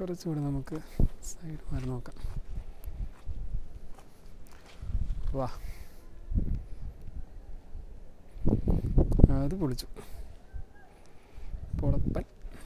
കുറച്ചുകൂടി നമുക്ക് സൈഡ് മാറി നോക്കാം വാ അത് പൊളിച്ചു പൊളപ്പൻ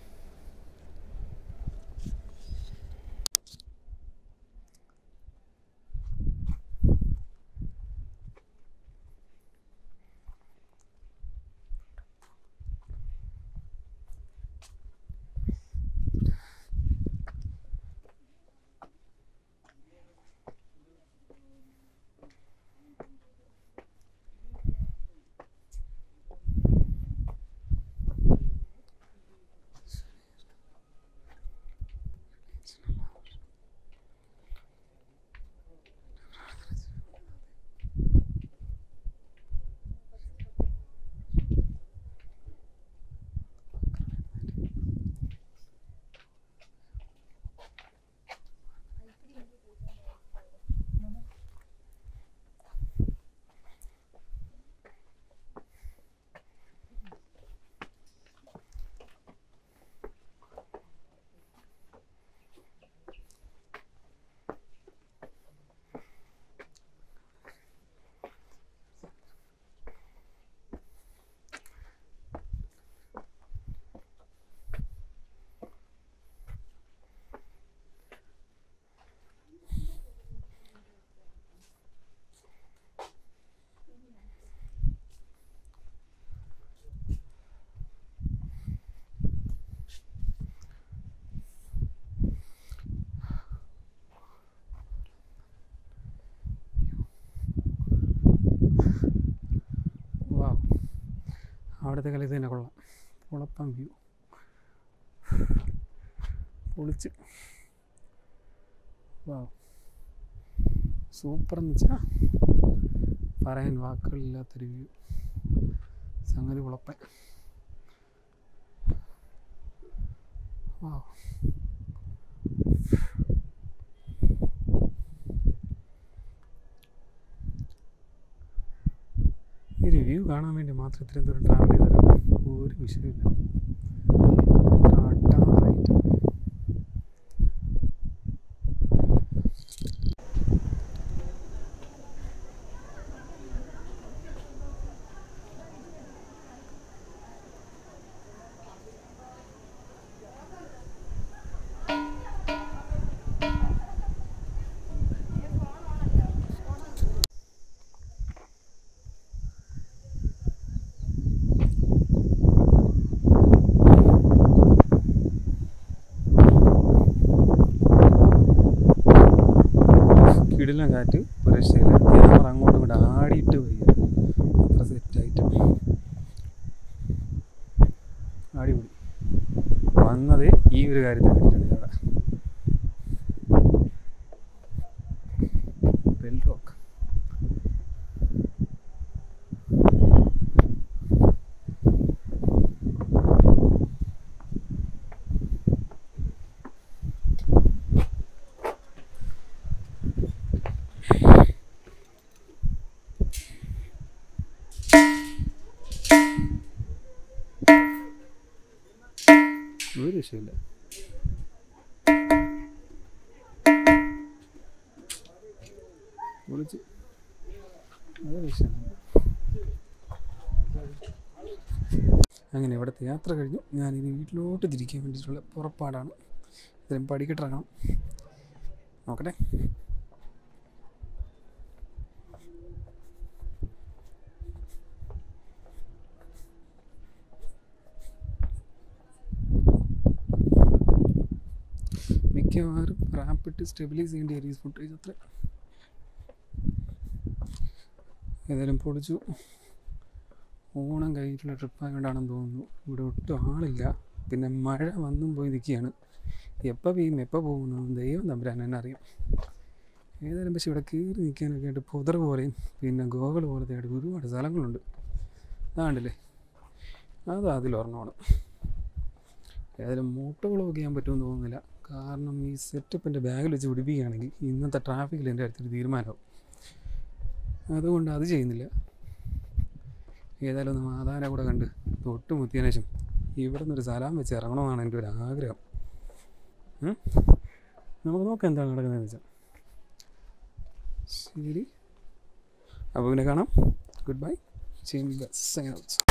വാ അവിടുത്തെ കളി ഇത് തന്നെ കൊള്ളാം കുളപ്പം വ്യൂ പൊളിച്ച് വാ സൂപ്പർ എന്ന് വെച്ചാൽ പറയാൻ വാക്കുകളില്ലാത്തൊരു വ്യൂ സംഗതി കുളപ്പൻ വാ ഈ റിവ്യൂ കാണാൻ വേണ്ടി മാത്രം ഇത്രയും ദൂരം ട്രാവൽ ചെയ്താൽ ഒരു വിഷയമില്ല അട്ടാറായിട്ട് കിടിലം കാറ്റ് ഒരു രക്ഷയില്ല ക്യാമറ അങ്ങോട്ടും ഇങ്ങോട്ട് ആടിയിട്ട് വയ്യ അത്ര സെറ്റായിട്ട് അടിപൊളി വന്നത് ഈ ഒരു കാര്യത്തിന് വേണ്ടിയിട്ടാണ് അവിടെ ബെൽ റോക്ക് ഒരു രക്ഷയില്ല വിളിച്ച് അത് രക്ഷയില്ല അങ്ങനെ ഇവിടുത്തെ യാത്ര കഴിഞ്ഞു ഞാനിനി വീട്ടിലോട്ട് തിരിക്കാൻ വേണ്ടിയിട്ടുള്ള പുറപ്പാടാണ് ഇതിലും പഠിക്കട്ടിറങ്ങണം നോക്കട്ടെ മിക്കവാറും റാപ്പിട്ട് സ്റ്റെബിലൈസ് ചെയ്യേണ്ടി വരും ഈ ഫുട്ടേജ് അത്ര ഏതായാലും പൊളിച്ചു ഓണം കഴിഞ്ഞിട്ടുള്ള ട്രിപ്പായതുകൊണ്ടാണെന്ന് തോന്നുന്നു ഇവിടെ ഒട്ടും ആളില്ല പിന്നെ മഴ വന്നും പോയി നിൽക്കുകയാണ് എപ്പോൾ പെയ്യും എപ്പോൾ പോകുന്നു ദൈവം തമ്പുരാൻ തന്നെ അറിയാം ഏതായാലും പക്ഷെ ഇവിടെ കയറി നിൽക്കാനൊക്കെ ആയിട്ട് പുതർ പോലെയും പിന്നെ ഗോകൾ പോലത്തെ ആയിട്ട് ഒരുപാട് സ്ഥലങ്ങളുണ്ട് അതാണ്ടല്ലേ അത് അതിലൊരെണ്ണമാണ് ഏതായാലും മോട്ടോ വ്ളോഗ് ചെയ്യാൻ പറ്റുമെന്ന് തോന്നുന്നില്ല കാരണം ഈ സെറ്റപ്പ് എൻ്റെ ബാഗിൽ വെച്ച് പിടിപ്പിക്കുകയാണെങ്കിൽ ഇന്നത്തെ ട്രാഫിക്കിൽ എൻ്റെ അടുത്തൊരു തീരുമാനമാവും അതുകൊണ്ട് അത് ചെയ്യുന്നില്ല ഏതായാലും ഒന്ന് മാതാവിനെ കൂടെ കണ്ട് തൊട്ട് മുത്തിയതിനു ശേഷം ഇവിടെ നിന്നൊരു സ്ഥലം വെച്ച് ഇറങ്ങണമെന്നാണ് എൻ്റെ ഒരു ആഗ്രഹം ഉം? നമുക്ക് നോക്കാം എന്താണ് നടക്കുന്നതെന്ന് വെച്ചാൽ ശരി അപ്പോൾ പിന്നെ കാണാം ഗുഡ് ബൈ ചെയ്യുമ്പോൾ